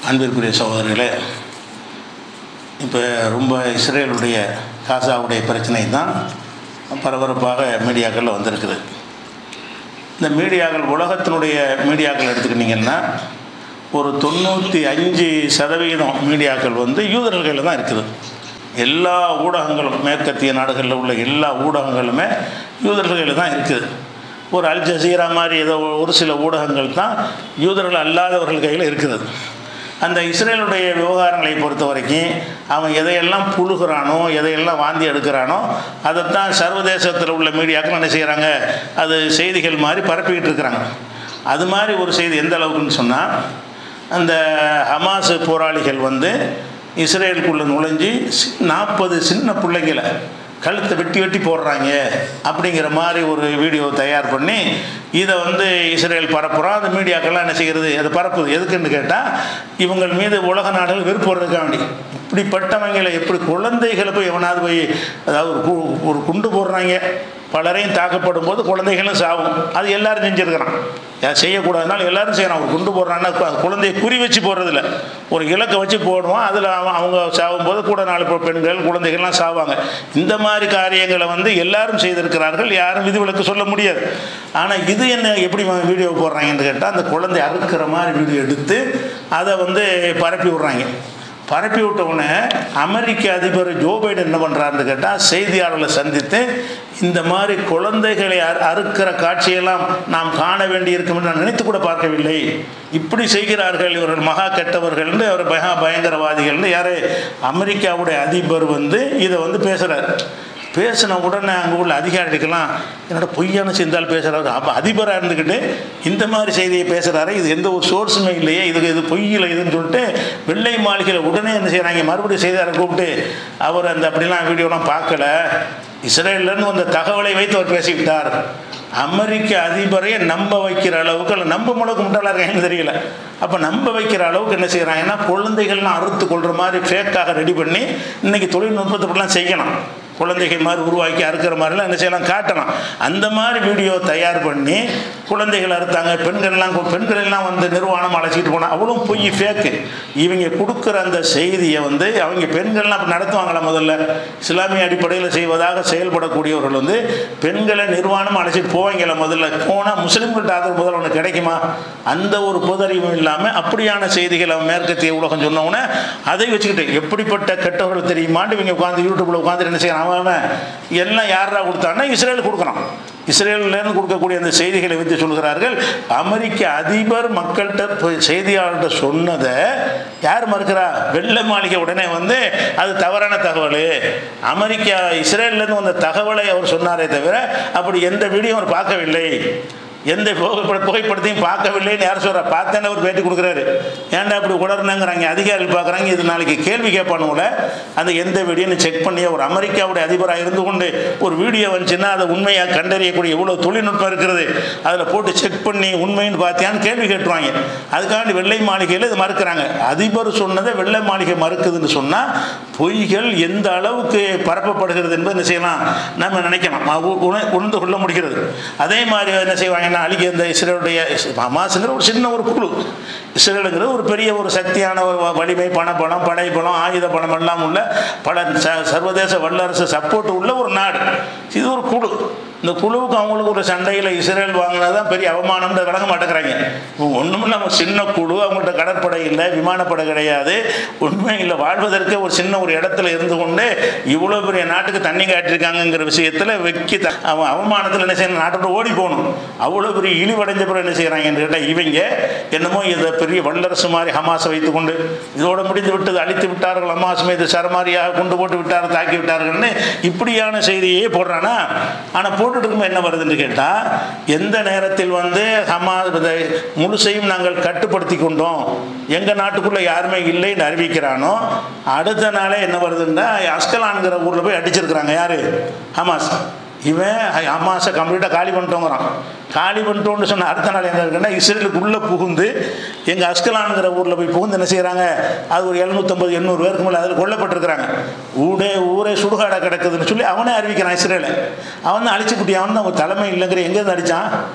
அன்பிற்குரிய சகோதரர்களே இப்போ ரொம்ப இஸ்ரேலுடைய காசாவுடைய பிரச்சனை தான் பரபரப்பாக மீடியாக்களில் வந்திருக்குது இந்த மீடியாக்கள் உலகத்தினுடைய மீடியாக்கள் எடுத்துக்கிட்டிங்கன்னா ஒரு தொண்ணூற்றி அஞ்சு சதவிகிதம் மீடியாக்கள் வந்து யூதர்கள் கையில் தான் இருக்குது எல்லா ஊடகங்களும் மேற்கத்திய நாடுகளில் உள்ள எல்லா ஊடகங்களுமே யூதர்கள் கையில் தான் இருக்குது ஒரு அல் ஜசீரா மாதிரி ஏதோ ஒரு சில ஊடகங்கள் தான் யூதர்கள் அல்லாதவர்கள் கையில் இருக்கிறது அந்த இஸ்ரேலுடைய விவகாரங்களை பொறுத்த வரைக்கும் அவன் எதையெல்லாம் புழுகிறானோ எதையெல்லாம் வாந்தி எடுக்கிறானோ அதைத்தான் சர்வதேசத்தில் உள்ள மீடியாக்கள் என்ன செய்கிறாங்க அது செய்திகள் மாதிரி பரப்பிக்கிட்டு இருக்கிறாங்க அது மாதிரி ஒரு செய்தி எந்த அளவுக்குன்னு சொன்னால் அந்த ஹமாஸ் போராளிகள் வந்து இஸ்ரேலுக்குள்ளே நுழைஞ்சி நாற்பது சின்ன பிள்ளைங்களை கழுத்தை வெட்டி வெட்டி போடுறாங்க அப்படிங்கிற மாதிரி ஒரு வீடியோ தயார் பண்ணி இதை வந்து இஸ்ரேல் பரப்புகிறோம் அந்த மீடியாக்கெல்லாம் என்ன செய்கிறது அதை பரப்புது எதுக்குன்னு கேட்டால் இவங்கள் மீது உலக நாடுகள் விருப்பம் வேண்டி இப்படிப்பட்டவங்களை எப்படி குழந்தைகளை போய் எவனாவது போய் அதாவது ஒரு கு ஒரு குண்டு போடுறாங்க பலரையும் தாக்கப்படும் போது குழந்தைகளும் சாவும் அது எல்லாரும் செஞ்சுருக்கிறான் யார் செய்யக்கூடாதுனால எல்லாரும் செய்யறான் ஒரு குண்டு போடுறான்னா கு- குழந்தையை குறி வச்சு போடுறதில்ல ஒரு இலக்கை வச்சு போடுவான் அதில் அவன் அவங்க சாவும் போது கூட நாலு பெ- பெண்கள் குழந்தைகள்லாம் சாவாங்க இந்த மாதிரி காரியங்களை வந்து எல்லாரும் செய்திருக்கிறார்கள் யாரும் விதிவிலக்கு சொல்ல முடியாது ஆனால் இது என்ன எப்படி வீடியோ போடுறாங்கன்னு கேட்டால் அந்த குழந்தை அறுக்கிற மாதிரி வீடியோ எடுத்து அதை வந்து பரப்பி விட்றாங்க பரப்பி விட்ட உடனே அமெரிக்க அதிபர் ஜோ பைடன் என்ன பண்ணுறாருன்னு கேட்டால் செய்தியாளர்களை சந்தித்து இந்த மாதிரி குழந்தைகளை அறு அறுக்கிற காட்சியெல்லாம் நாம் காண வேண்டியிருக்கும் என்று நான் நினைத்து கூட பார்க்கவில்லை இப்படி செய்கிறார்கள் இவர்கள் மகா கெட்டவர்கள்னு அவர் மகா பயங்கரவாதிகள்னு யார் அமெரிக்காவுடைய அதிபர் வந்து இதை வந்து பேசுகிறார் பேசின உடனே அங்கே உள்ள அதிகாரிகளுக்கெல்லாம் என்னோட பொய்யான சிந்தால் பேசுகிறாரு அப்போ அதிபராக இருந்துக்கிட்டு இந்த மாதிரி செய்தியை பேசுகிறாரு இது எந்த ஒரு சோர்ஸுமே இல்லையே இது இது பொய்யில் இதுன்னு சொல்லிட்டு வெள்ளை மாளிகையில் உடனே என்ன செய்கிறாங்க மறுபடியும் செய்தியாளரை கூப்பிட்டு அவர் அந்த அப்படிலாம் வீடியோலாம் பார்க்கல இஸ்ரேல்லேருந்து வந்த தகவலை வைத்து அவர் பேசிவிட்டார் அமெரிக்க அதிபரையே நம்ப வைக்கிற அளவுக்கு அல்ல நம்ப அளவுக்கு முட்டாளாக இருக்காங்கன்னு தெரியல அப்போ நம்ப வைக்கிற அளவுக்கு என்ன செய்கிறாங்கன்னா குழந்தைகள்லாம் அறுத்து கொள்கிற மாதிரி ஃபேக்காக ரெடி பண்ணி இன்னைக்கு தொழில்நுட்பத்தை இப்படிலாம் செய்யலாம் குழந்தைகள் மாதிரி உருவாக்கி அறுக்கிற மாதிரிலாம் என்ன செய்யலாம் காட்டலாம் அந்த மாதிரி வீடியோ தயார் பண்ணி குழந்தைகள் அறுத்தாங்க பெண்கள்லாம் கு- பெண்கள் எல்லாம் வந்து நிர்வாணம் அழைச்சிட்டு போனால் அவ்வளோ பொய் ஃபேக்கு இவங்க கொடுக்குற அந்த செய்தியை வந்து அவங்க பெண்கள்லாம் அப்படி நடத்துவாங்களா முதல்ல இஸ்லாமிய அடிப்படையில் செய்வதாக செயல்படக்கூடியவர்கள் வந்து பெண்களை நிர்வாணம் அழைச்சிட்டு போவாங்களா முதல்ல போனால் முஸ்லீம்கிட்ட ஆதரவு முதல்ல ஒன்று கிடைக்குமா அந்த ஒரு பொதறிவும் இல்லாமல் அப்படியான செய்திகள் அவன் மேற்கத்திய உலகம் சொன்ன உடனே அதை வச்சுக்கிட்டு எப்படிப்பட்ட கெட்டவர்கள் தெரியுமான்னு இவங்க உட்காந்து யூடியூப்பில் உட்காந்து என்ன செய்யறான் அவன் அவன் எல்லாம் யாரா கொடுத்தான்னா இஸ்ரேல் கொடுக்குறான் இஸ்ரேல்லேருந்து கொடுக்கக்கூடிய அந்த செய்திகளை வைத்து சொல்கிறார்கள் அமெரிக்க அதிபர் மக்கள்கிட்ட போய் செய்தியாளர்கிட்ட சொன்னதை யார் மறுக்கிறா வெள்ளை மாளிகை உடனே வந்து அது தவறான தகவல் அமெரிக்கா இஸ்ரேல்லேருந்து வந்த தகவலை அவர் சொன்னாரே தவிர அப்படி எந்த வீடியோ அவர் பார்க்கவில்லை எந்த புகைப்பட புகைப்படத்தையும் பார்க்கவில்லைன்னு யார் சொல்கிறா பார்த்தேன்னு அவர் பேட்டி கொடுக்குறாரு ஏன்டா இப்படி உடனேங்கிறாங்க அதிகாரிகள் பார்க்குறாங்க இது நாளைக்கு கேள்வி கேட்பானுங்கள அந்த எந்த வீடியோன்னு செக் பண்ணி ஒரு அமெரிக்காவுடைய அதிபராக இருந்து கொண்டு ஒரு வீடியோ வந்துச்சுன்னா அதை உண்மையாக கண்டறியக்கூடிய இவ்வளோ தொழில்நுட்பம் இருக்கிறது அதில் போட்டு செக் பண்ணி உண்மைன்னு பார்த்தியான்னு கேள்வி கேட்டுருவாங்க அதுக்காண்டி வெள்ளை மாளிகையில் இது மறுக்கிறாங்க அதிபர் சொன்னதை வெள்ளை மாளிகை மறுக்குதுன்னு சொன்னால் பொய்கள் எந்த அளவுக்கு பரப்பப்படுகிறது என்பது என்ன செய்யலாம் நம்ம நினைக்கலாம் உ- உண- உணர்ந்து கொள்ள முடிகிறது அதே மாதிரி என்ன செய்வாங்கன்னா அழிக்க இந்த இஸ்ரேலுடைய ஹமாஸுங்கிற ஒரு சின்ன ஒரு குழு இஸ்ரேலுங்கிறது ஒரு பெரிய ஒரு சக்தியான ஒரு வ- வலிமை பணப்பலம் படைப்பலம் ஆயுத பலம் எல்லாம் உள்ள பல ச- சர்வதேச வல்லரசு சப்போர்ட் உள்ள ஒரு நாடு இது ஒரு குழு இந்த குழுவுக்கு அவங்களுக்கு ஒரு சண்டையில் இஸ்ரேல் வாங்கினது தான் பெரிய அவமானம்னு விளங்க மாட்டேங்கிறாங்க ஒன்றும் இல்லாமல் சின்ன குழு அவங்கள்ட்ட கடற்படை இல்லை விமானப்படை கிடையாது உண்மை இல்லை வாழ்வதற்கு ஒரு சின்ன ஒரு இடத்துல இருந்து கொண்டு இவ்வளோ பெரிய நாட்டுக்கு தண்ணி காட்டியிருக்காங்கங்கிற விஷயத்தில் வெக்கி த- அவன் அவமானத்தில் என்ன செய்யணும் நாட்டோட ஓடி போகணும் அவ்வளோ பெரிய இழிவடைஞ்ச பிறகு என்ன செய்கிறாங்கன்னு கேட்டால் இவங்க என்னமோ இதை பெரிய வல்லரசு மாதிரி ஹமாஸை வைத்துக்கொண்டு இதோட முடிந்து விட்டது அழித்து விட்டார்கள் ஹமாஸ் மீது சரமாரியாக கொண்டு போட்டு விட்டார்கள் தாக்கி விட்டார்கள்னு இப்படியான செய்தியே போடுறானா ஆனால் போட்டுட்டு இருக்கும்போது என்ன வருதுன்னு கேட்டால் எந்த நேரத்தில் வந்து ஹமாஸ் இதை முழுசையும் நாங்கள் கட்டுப்படுத்தி கொண்டோம் எங்கள் நாட்டுக்குள்ளே யாருமே இல்லைன்னு அறிவிக்கிறானோ அடுத்த நாளே என்ன வருதுன்னா அஸ்கலான்கிற ஊரில் போய் அடிச்சிருக்கிறாங்க யார் ஹமாஸ் இவன் ஹமாஸை கம்ப்ளீட்டாக காலி பண்ணிட்டோங்கிறான் காலி பண்ணிட்டோன்னு சொன்ன அடுத்த நாள் என்ன இருக்குன்னா இஸ்ரேலுக்கு உள்ளே புகுந்து எங்கள் அஸ்கலான்ங்கிற ஊரில் போய் புகுந்து என்ன செய்கிறாங்க அது ஒரு எழுநூற்றம்பது எண்ணூறு பேருக்கு மேலே அதில் கொல்லப்பட்டிருக்கிறாங்க ஊடே ஊரே சுடுகாடாக கிடக்குதுன்னு சொல்லி அவனே அறிவிக்கிறான் இஸ்ரேலை அவன் தான் அழிச்சு குட்டி அவன் தான் தலைமை இல்லைங்கிற எங்கேருந்து அடித்தான்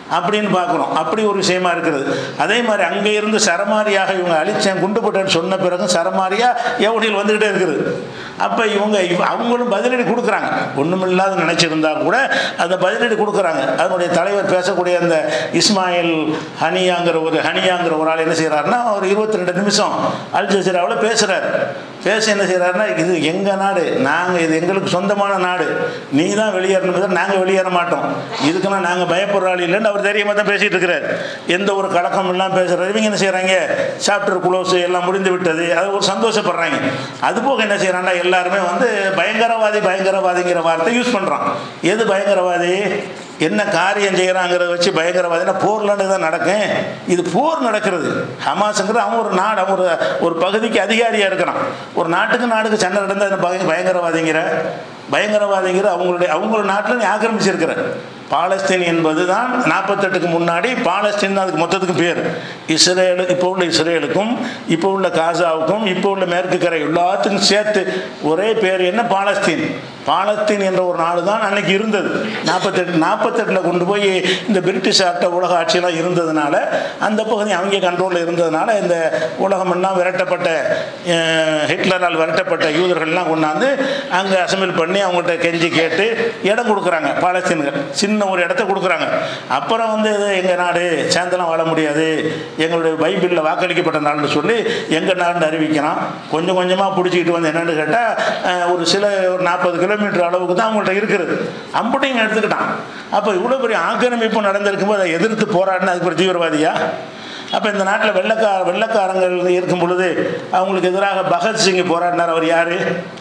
அப்படின்னு பார்க்குறோம் அப்படி ஒரு விஷயமா இருக்கிறது அதே மாதிரி அங்கே இருந்து சரமாரியாக இவங்க அழிச்சேன் குண்டு போட்டேன்னு சொன்ன பிறகு சரமாரியாக எவனில் வந்துக்கிட்டே இருக்குது அப்போ இவங்க இவ அவங்களும் பதிலடி கொடுக்குறாங்க ஒன்றுமில்லாத நினச்சிருந்தா கூட அந்த பதிலடி கொடுக்குறாங்க அதனுடைய தலைவர் பேசக்கூடிய அந்த இஸ்மாயில் ஹனியாங்கிற ஒரு ஹனியாங்கிற ஒரு ஆள் என்ன செய்கிறாருன்னா ஒரு இருபத்தி ரெண்டு நிமிஷம் அல் ஜசீராவில் பேசுகிறார் பேச என்ன செய்கிறாருன்னா இது எங்கள் நாடு நாங்கள் இது எங்களுக்கு சொந்தமான நாடு நீ தான் வெளியேறணும் நாங்கள் வெளியேற மாட்டோம் இதுக்குன்னா நாங்கள் பயப்படுற ஆள் இல்லைன்னு அவர் தைரியமாக தான் பேசிகிட்டு இருக்கிறார் எந்த ஒரு கலக்கம் இல்லாமல் பேசுகிறார் இவங்க என்ன செய்கிறாங்க சாப்டர் குளோஸ் எல்லாம் முடிந்து விட்டது அது ஒரு சந்தோஷப்படுறாங்க அது போக என்ன செய்கிறாங்கன்னா எல்லாருமே வந்து பயங்கரவாதி பயங்கரவாதிங்கிற வார்த்தை யூஸ் பண்ணுறான் எது பயங்கரவாதி என்ன காரியம் செய்கிறாங்கிறத வச்சு பயங்கரவாதினா போர்லாண்டு தான் நடக்கும் இது போர் நடக்கிறது ஹமாஸுங்கிறது அவன் ஒரு நாடு அவன் ஒரு ஒரு பகுதிக்கு அதிகாரியாக இருக்கிறான் ஒரு நாட்டுக்கு நாடுக்கு சண்டை நடந்தால் என்ன பய- பயங்கரவாதிங்கிற பயங்கரவாதிங்கிற அவங்களுடைய அவங்களோட நாட்டில் நீ ஆக்கிரமிச்சிருக்கிற பாலஸ்தீன் என்பது தான் நாற்பத்தெட்டுக்கு முன்னாடி பாலஸ்தீன் தான் அதுக்கு மொத்தத்துக்கு பேர் இஸ்ரேலு இப்போ உள்ள இஸ்ரேலுக்கும் இப்போ உள்ள காசாவுக்கும் இப்போ உள்ள மேற்கு கரை எல்லாத்துக்கும் சேர்த்து ஒரே பேர் என்ன பாலஸ்தீன் பாலஸ்தீன் என்ற ஒரு நாடு தான் அன்னைக்கு இருந்தது நாற்பத்தெட்டு நாற்பத்தெட்டில் கொண்டு போய் இந்த பிரிட்டிஷ் ஆட்ட உலக ஆட்சியெல்லாம் இருந்ததுனால அந்த பகுதி அவங்க கண்ட்ரோலில் இருந்ததுனால இந்த உலகமெல்லாம் விரட்டப்பட்ட அஹ், ஹிட்லரால் விரட்டப்பட்ட யூதர்கள்லாம் கொண்டாந்து அங்கே அசம்பிள் பண்ணி அவங்கள்ட்ட கெஞ்சி கேட்டு இடம் கொடுக்குறாங்க பாலஸ்தீன்கள் சின்ன ஒரு இடத்த கொடுக்குறாங்க அப்புறம் வந்து இது எங்கள் நாடு சேர்ந்தெல்லாம் வாழ முடியாது எங்களுடைய பைபிளில் வாக்களிக்கப்பட்ட நாடுன்னு சொல்லி எங்கள் நாடுன்னு அறிவிக்கிறான் கொஞ்சம் கொஞ்சமாக பிடிச்சிக்கிட்டு வந்து என்னென்னு கேட்டால் ஒரு சில ஒரு நாற்பது கிலோமீட்டர் அளவுக்கு தான் அவங்கள்ட்ட இருக்குது அம்புட்டையும் எடுத்துக்கிட்டான் அப்போ இவ்வளோ பெரிய ஆக்கிரமிப்பு நடந்திருக்கும்போது அதை எதிர்த்து போராடினா அதுக்கு ஒரு தீவிரவாதியா அப்போ இந்த நாட்டில் வெள்ளக்கார வெள்ளக்காரங்கள் இருக்கும் பொழுது அவங்களுக்கு எதிராக பகத்சிங் போராடினார் அவர் யார்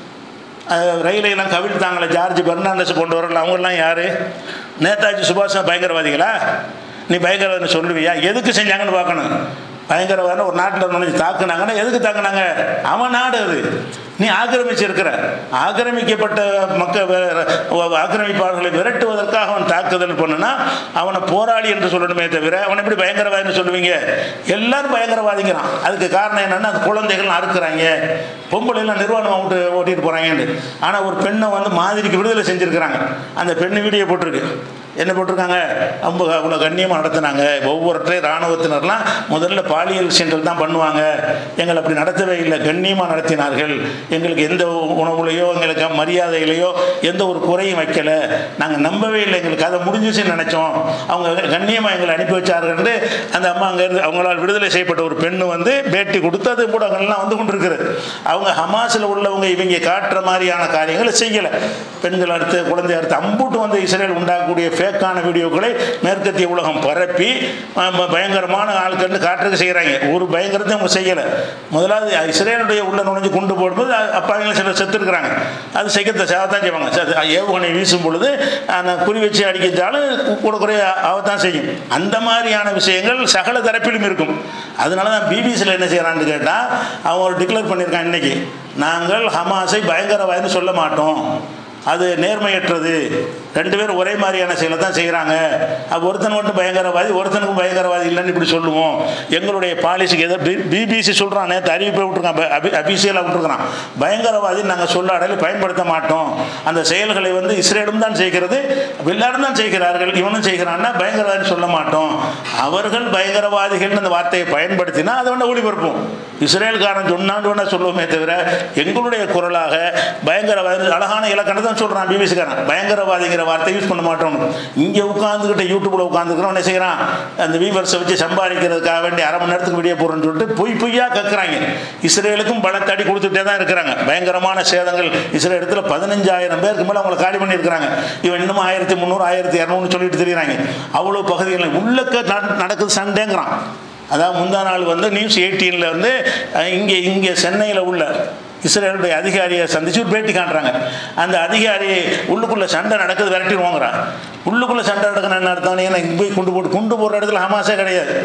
ரயிலையெல்லாம் கவிழ்த்தாங்களே ஜார்ஜ் பெர்னாண்டஸ் கொண்டு வரல அவங்கெல்லாம் யார் நேதாஜி சுபாஷ் பயங்கரவாதிகளா நீ பயங்கரவாதின்னு சொல்லுவியா எதுக்கு செஞ்சாங்கன்னு பார்க்கணும் பயங்கரவாதம் ஒரு நாட்டில் நுழைஞ்சு தாக்குனாங்கன்னா எதுக்கு தாக்குனாங்க அவன் நாடு அது நீ ஆக்கிரமிச்சிருக்கிற ஆக்கிரமிக்கப்பட்ட மக்கள் ஆக்கிரமிப்பாளர்களை விரட்டுவதற்காக அவன் தாக்குதல் பண்ணுனா அவனை போராளி என்று சொல்லணுமே தவிர அவனை எப்படி பயங்கரவாதின்னு சொல்லுவீங்க எல்லாரும் பயங்கரவாதிங்கிறான் அதுக்கு காரணம் என்னன்னா அந்த குழந்தைகள் அறுக்குறாங்க பொம்பளை எல்லாம் நிர்வாணம் விட்டு ஓட்டிட்டு போறாங்கன்னு ஆனால் ஒரு பெண்ணை வந்து மாதிரிக்கு விடுதலை செஞ்சிருக்கிறாங்க அந்த பெண்ணு வீடியோ போட்டிருக்கு என்ன போட்டிருக்காங்க ரொம்ப அவ்வளோ கண்ணியமாக நடத்துனாங்க ஒவ்வொருத்தரையும் இராணுவத்தினர்லாம் முதல்ல பாலியல் சென்டர் தான் பண்ணுவாங்க எங்களை அப்படி நடத்தவே இல்லை கண்ணியமாக நடத்தினார்கள் எங்களுக்கு எந்த உணவுலையோ எங்களுக்கு மரியாதையிலையோ எந்த ஒரு குறையும் வைக்கல நாங்கள் நம்பவே இல்லை எங்களுக்கு அதை முடிஞ்சிச்சுன்னு நினச்சோம் அவங்க கண்ணியமாக எங்களை அனுப்பி வச்சார்கள்னு அந்த அம்மா அங்கேருந்து அவங்களால் விடுதலை செய்யப்பட்ட ஒரு பெண்ணு வந்து பேட்டி கொடுத்து அது ஊடகங்கள்லாம் வந்து கொண்டிருக்குது அவங்க ஹமாஸில் உள்ளவங்க இவங்க காட்டுற மாதிரியான காரியங்களை செய்யலை பெண்கள் அடுத்து குழந்தை அடுத்து அம்புட்டு வந்து இஸ்ரேல் உண்டாக்கக்கூடிய ஃபேக்கான வீடியோக்களை மேற்கத்திய உலகம் பரப்பி ஆமா, பயங்கரமான ஆட்கள் காட்டுறதுக்கு செய்கிறாங்க ஒரு பயங்கரத்தை அவங்க செய்யலை முதலாவது இஸ்ரேலுடைய உள்ள நுழைஞ்சு கொண்டு போடும்போது அ- அப்பாவிங்க சிலர் செத்துருக்குறாங்க அது செய்யத்த சேவத்தான் செய்வாங்க சரி, அது ஏவுகணை வீசும் பொழுது அந்த குறி வச்சு அடிக்கிறதாலும் கூட குறைய ஆகத்தான் செய்யும் அந்த மாதிரியான விஷயங்கள் சகல தரப்பிலும் இருக்கும் அதனால தான் பிபிசியில் என்ன செய்கிறான்னு கேட்டால் அவங்க ஒரு டிக்ளேர் பண்ணியிருக்காங்க இன்னைக்கு நாங்கள் ஹமாஸை பயங்கரவாதின்னு சொல்ல மாட்டோம் அது நேர்மையற்றது ரெண்டு பேரும் ஒரே மாதிரியான செயலை தான் செய்கிறாங்க அப்ப ஒருத்தன் மட்டும் பயங்கரவாதி ஒருத்தனுக்கும் பயங்கரவாதி இல்லைன்னு இப்படி சொல்லுவோம் எங்களுடைய பாலிசிக்கு எதோ பிபிசி சொல்கிறான் நேற்று அறிவிப்பை விட்டுருக்கான் அபி அபிஷியலாக விட்டுருக்கான் பயங்கரவாதி நாங்கள் சொல்லாடலை பயன்படுத்த மாட்டோம் அந்த செயல்களை வந்து இஸ்ரேலும் தான் செய்கிறது எல்லாரும் தான் செய்கிறார்கள் இவனும் செய்கிறான்னா பயங்கரவாதின்னு சொல்ல மாட்டோம் அவர்கள் பயங்கரவாதிகள்னு அந்த வார்த்தையை பயன்படுத்தினா அதை வேணா ஒளிபரப்போம் இஸ்ரேல்காரன் சொன்னான்னு வேணா சொல்லுவோமே தவிர எங்களுடைய குரலாக பயங்கரவாதி அழகான இலக்கணத்தை தான் சொல்கிறான் பிபிசிக்காரன் பயங்கரவாதிங்கிற வார்த்தை யூஸ் பண்ண மாட்டோம் இங்கே உட்காந்துக்கிட்ட யூடியூப்பில் உட்காந்துக்கிறோம் என்ன செய்கிறான் அந்த வீவர்ஸை வச்சு சம்பாதிக்கிறதுக்காக வேண்டி அரை மணி நேரத்துக்கு வீடியோ போடுறேன்னு சொல்லிட்டு பொய் பொய்யா கக்குறாங்க இஸ்ரேலுக்கும் பலத்தடி கொடுத்துட்டே தான் இருக்கிறாங்க பயங்கரமான சேதங்கள் இஸ்ரேல் இடத்துல பதினஞ்சாயிரம் பேருக்கு மேலே அவங்களை காலி பண்ணியிருக்கிறாங்க இவன் இன்னும் ஆயிரத்தி முந்நூறு ஆயிரத்தி இரநூறு சொல்லிட்டு தெரியுறாங்க அவ்வளோ பகுதிகள் உள்ளக்க நட- நடக்குது சண்டேங்கிறான் அதாவது முந்தா நாள் வந்து நியூஸ் எயிட்டீனில் வந்து அஹ், இங்கே இங்கே சென்னையில் உள்ள இஸ்ரேலுடைய அதிகாரியை சந்திச்சு ஒரு பேட்டி காட்டுறாங்க அந்த அதிகாரி உள்ளுக்குள்ளே சண்டை நடக்குது விரட்டிடுவோங்கிறான் உள்ளுக்குள்ளே சண்டை நடக்கணும் என்ன அர்த்தம் ஏன்னா இங்கே போய் குண்டு போட்டு குண்டு போடுற இடத்துல ஹமாஸே கிடையாது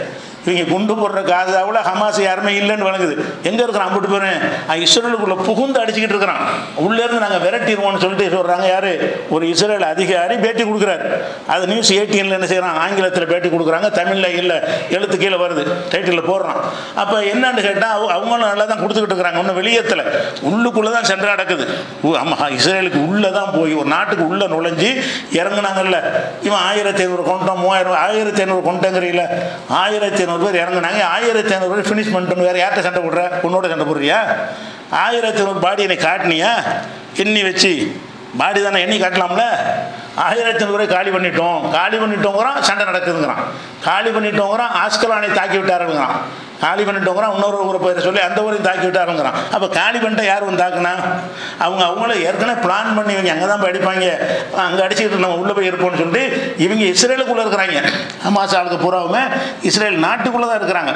இவங்க குண்டு போடுற காசாவில் ஹமாஸ் யாருமே இல்லைன்னு வழங்குது எங்கே இருக்கிறான் அம்பிட்டு போகிறேன் இஸ்ரேலுக்குள்ளே புகுந்து அடிச்சுக்கிட்டு இருக்கிறான் உள்ளேருந்து நாங்கள் விரட்டிடுவோம்னு சொல்லிட்டு சொல்கிறாங்க யார் ஒரு இஸ்ரேல் அதிகாரி பேட்டி கொடுக்குறாரு அது நியூஸ் எயிட்டீனில் என்ன செய்கிறான் ஆங்கிலத்தில் பேட்டி கொடுக்குறாங்க தமிழில் இல்லை எழுத்து கீழே வருது டைட்டிலில் போடுறான் அப்போ என்னன்னு கேட்டால் அவங்க அவங்களும் நல்லா தான் கொடுத்துக்கிட்டு இருக்கிறாங்க ஒன்றும் வெளியத்தில் உள்ளுக்குள்ளே தான் சென்று நடக்குது ஆமாம் இஸ்ரேலுக்கு உள்ளே தான் போய் ஒரு நாட்டுக்கு உள்ளே நுழைஞ்சு இறங்குனாங்கல்ல இவன் ஆயிரத்தி ஐநூறு கொண்டோம் மூவாயிரம் ஆயிரத்தி ஐநூறு கொண்டங்கிறீங்கள ஆயிரத்தி ஐநூறு பேர் இறங்குனாங்க ஆயிரத்தி ஐநூறு பேர் ஃபினிஷ் பண்ணிட்டு வேறு யார்கிட்ட சண்டை போடுற உன்னோட சண்டை போடுறியா ஆயிரத்தி ஐநூறு பாடி என்னை காட்டினியா எண்ணி வச்சு பாடி தானே எண்ணி காட்டலாம்ல ஆயிரத்தி ஐநூறு காலி பண்ணிட்டோம் காலி பண்ணிட்டோங்கிறான் சண்டை நடக்குதுங்கிறான் காலி பண்ணிட்டோங்கிறான் ஆஸ்கலானை தாக்கி விட்டாருங்கிறான் காலி பண்ணிட்டோங்கிறான் இன்னொரு ஊரை பேர் சொல்லி அந்த ஊரையும் தாக்கி விட்டாருங்கிறான் அப்போ காலி பண்ணிட்டா யார் வந்து தாக்குனா அவங்க அவங்கள ஏற்கனவே பிளான் பண்ணி இவங்க அங்கே தான் போய் அடிப்பாங்க அங்கே அடிச்சுக்கிட்டு நம்ம உள்ளே போய் இருப்போம்னு சொல்லிட்டு இவங்க இஸ்ரேலுக்குள்ளே இருக்கிறாங்க ஹமாஸ் ஆளுக்கு பூராவுமே இஸ்ரேல் நாட்டுக்குள்ளே தான் இருக்கிறாங்க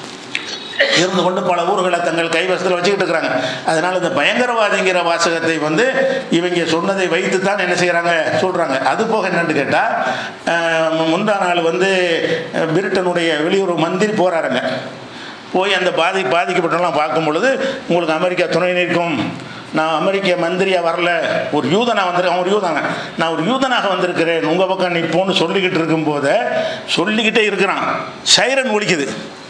இருந்து கொண்டு பல ஊர்களை தங்கள் கைவசத்தில் வச்சுக்கிட்டு இருக்கிறாங்க அதனால் இந்த பயங்கரவாதிங்கிற வாசகத்தை வந்து இவங்க சொன்னதை வைத்து தான் என்ன செய்கிறாங்க சொல்கிறாங்க அது போக என்னன்னு கேட்டால் முந்தா நாள் வந்து அஹ், பிரிட்டனுடைய வெளியுறவு மந்திரி போகிறாருங்க போய் அந்த பாதி பாதிக்கப்பட்டவங்களாம் பார்க்கும் பொழுது உங்களுக்கு அமெரிக்கா துணை நிற்கும் நான் அமெரிக்க மந்திரியாக வரல ஒரு யூதனாக வந்திருக்கேன் ஒரு யூதனா நான் ஒரு யூதனாக வந்திருக்கிறேன் உங்கள் பக்கம் நிற்போன்னு சொல்லிக்கிட்டு இருக்கும்போது சொல்லிக்கிட்டே இருக்கிறான் சைரன் ஒலிக்குது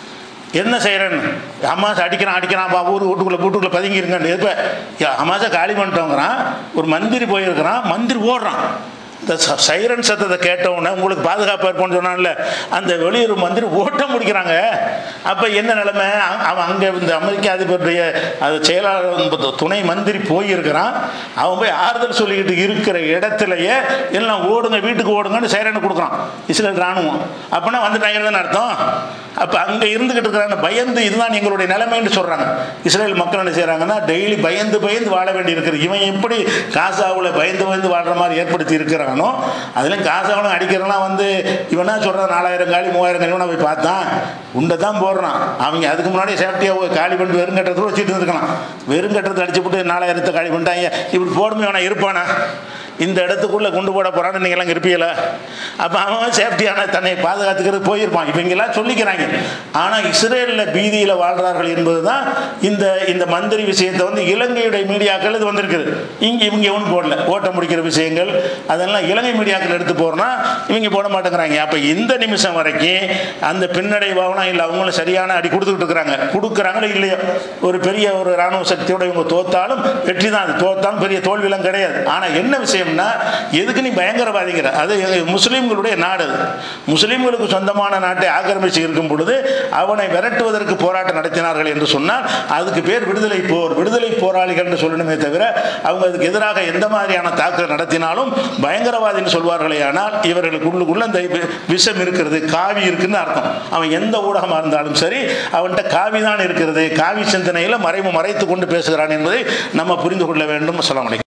என்ன செய்கிறேன்னு அம்மாசை அடிக்கிறான் அடிக்கிறான் பா ஊர் வீட்டுக்குள்ளே வீட்டுக்குள்ளே பதுங்கிருங்கன்னு எப்போ அம்மாசை காலி பண்ணிட்டோங்கிறான் ஒரு மந்திரி போயிருக்கிறான் மந்திரி ஓடுறான் இந்த ச- சைரன் சத்தத்தை கேட்டவுடனே உங்களுக்கு பாதுகாப்பாக இருப்போம்னு சொன்னான்ல அந்த வெளியுறவு மந்திரி ஓட்டம் முடிக்கிறாங்க அப்போ என்ன நிலைமை அ- அவன் அங்கே இந்த அமெரிக்க அதிபருடைய அது செயலாளர் வந்து துணை மந்திரி போயிருக்கிறான் அவன் போய் ஆறுதல் சொல்லிக்கிட்டு இருக்கிற இடத்துலயே எல்லாம் ஓடுங்க வீட்டுக்கு ஓடுங்கன்னு சைரனை கொடுக்குறான் இஸ்ரேல் ராணுவம் அப்போனா வந்துட்டாங்கன்னு அர்த்தம் அப்போ அங்கே இருந்துக்கிட்டு இருக்கிறாங்க பயந்து இதுதான் எங்களுடைய நிலைமைன்னு சொல்கிறாங்க இஸ்ரேல் மக்கள் என்ன செய்கிறாங்கன்னா டெய்லி பயந்து பயந்து வாழ வேண்டி இருக்குது இவன் எப்படி காசாவில் பயந்து பயந்து வாழ்கிற மாதிரி ஏற்படுத்தி இருக்கிறானோ அதுலேயும் காசாவில் அடிக்கிறவங்களாம் வந்து இவனா சொல்கிறான் நாலாயிரம் காலி மூவாயிரம் காலி போய் பார்த்தான் உண்டை தான் போடுறான் அவங்க அதுக்கு முன்னாடி சேஃப்டியாக காலி பண்ணிட்டு வெறுங்கட்டத்தில் வச்சுட்டு இருந்துருக்கலாம் வெறுங்கட்டத்தை அடிச்சு போட்டு நாலாயிரத்தை காலி பண்ணிட்டாங்க இப்படி போடுமே வேணா இருப்பானா இந்த இடத்துக்குள்ளே கொண்டு போட போகிறான்னு நீங்களாம் இருப்பீங்களா அப்போ அவன் சேஃப்டியான தன்னை பாதுகாத்துக்கிறது போயிருப்பான் இவங்கெல்லாம் சொல்லிக்கிறாங்க ஆனால் இஸ்ரேலில் பீதியில் வாழ்கிறார்கள் என்பது தான் இந்த இந்த மந்திரி விஷயத்தை வந்து இலங்கையுடைய மீடியாக்கள் இது வந்திருக்குது இங்கே இவங்க ஒன்றும் போடல ஓட்டம் முடிக்கிற விஷயங்கள் அதெல்லாம் இலங்கை மீடியாக்கள் எடுத்து போகிறோன்னா இவங்க போட மாட்டேங்கிறாங்க அப்போ இந்த நிமிஷம் வரைக்கும் அந்த பின்னடைவாகலாம் இல்லை அவங்களும் சரியான அடி கொடுத்துக்கிட்டு இருக்கிறாங்க கொடுக்குறாங்களோ இல்லையோ ஒரு பெரிய ஒரு இராணுவ சக்தியோட இவங்க தோத்தாலும் வெற்றி தான் அது தோத்தாலும் பெரிய தோல்வியெல்லாம் கிடையாது ஆனால் என்ன விஷயம்னா எதுக்கு நீ பயங்கரவாதிங்கிற அது எங்க முஸ்லீம்களுடைய நாடு அது முஸ்லீம்களுக்கு சொந்தமான நாட்டை ஆக்கிரமிச்சு இருக்கும் பொழுது அவனை விரட்டுவதற்கு போராட்டம் நடத்தினார்கள் என்று சொன்னால் அதுக்கு பேர் விடுதலை போர் விடுதலை போராளிகள் என்று சொல்லணுமே தவிர அவங்க அதுக்கு எதிராக எந்த மாதிரியான தாக்குதல் நடத்தினாலும் பயங்கரவாதின்னு சொல்வார்களே ஆனால் இவர்களுக்கு உள்ளுக்குள்ள அந்த வி- விஷம் இருக்கிறது காவி இருக்குன்னு அர்த்தம் அவன் எந்த ஊடகமாக இருந்தாலும் சரி அவன்கிட்ட காவி தான் இருக்கிறது காவி சிந்தனையில் மறைவு மறைத்து கொண்டு பேசுகிறான் என்பதை நம்ம புரிந்து கொள்ள வேண்டும் அஸ்ஸலாமு அலைக்கும்